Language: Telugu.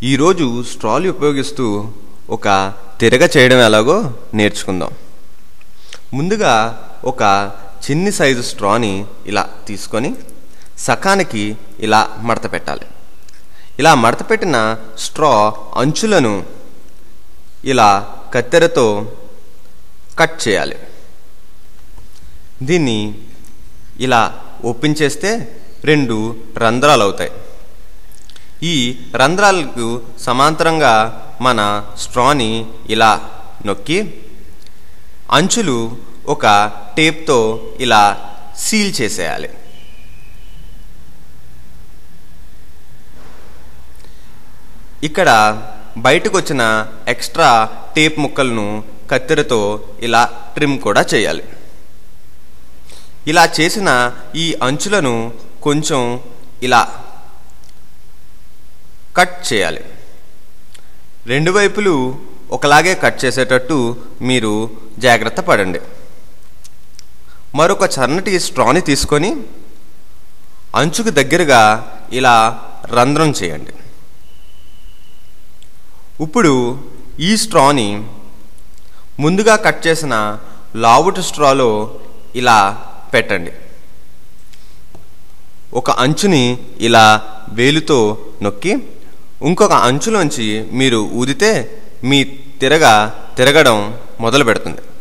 ఈరోజు స్ట్రాలు ఉపయోగిస్తూ ఒక తిరగ చేయడం ఎలాగో నేర్చుకుందాం ముందుగా ఒక చిన్ని సైజు స్ట్రాని ఇలా తీసుకొని సకానికి ఇలా మడత పెట్టాలి ఇలా మడత పెట్టిన స్ట్రా అంచులను ఇలా కత్తెరతో కట్ చేయాలి దీన్ని ఇలా ఓపెన్ చేస్తే రెండు రంధ్రాలు అవుతాయి ఈ రంధ్రాలకు సమాంతరంగా మన స్ట్రాని ఇలా నొక్కి అంచులు ఒక టేప్తో ఇలా సీల్ చేసేయాలి ఇక్కడ బయటకు వచ్చిన ఎక్స్ట్రా టేప్ ముక్కలను కత్తెరతో ఇలా ట్రిమ్ కూడా చేయాలి ఇలా చేసిన ఈ అంచులను కొంచెం ఇలా కట్ చేయాలి రెండు వైపులు ఒకలాగే కట్ చేసేటట్టు మీరు జాగ్రత్త పడండి మరొక చన్నటి స్ట్రాని తీసుకొని అంచుకు దగ్గరగా ఇలా రంధ్రం చేయండి ఇప్పుడు ఈ స్ట్రాని ముందుగా కట్ చేసిన లావుటి స్ట్రాలో ఇలా పెట్టండి ఒక అంచుని ఇలా వేలుతో నొక్కి ఇంకొక అంచులోంచి మీరు ఊదితే మీ తిరగ తిరగడం మొదలు పెడుతుంది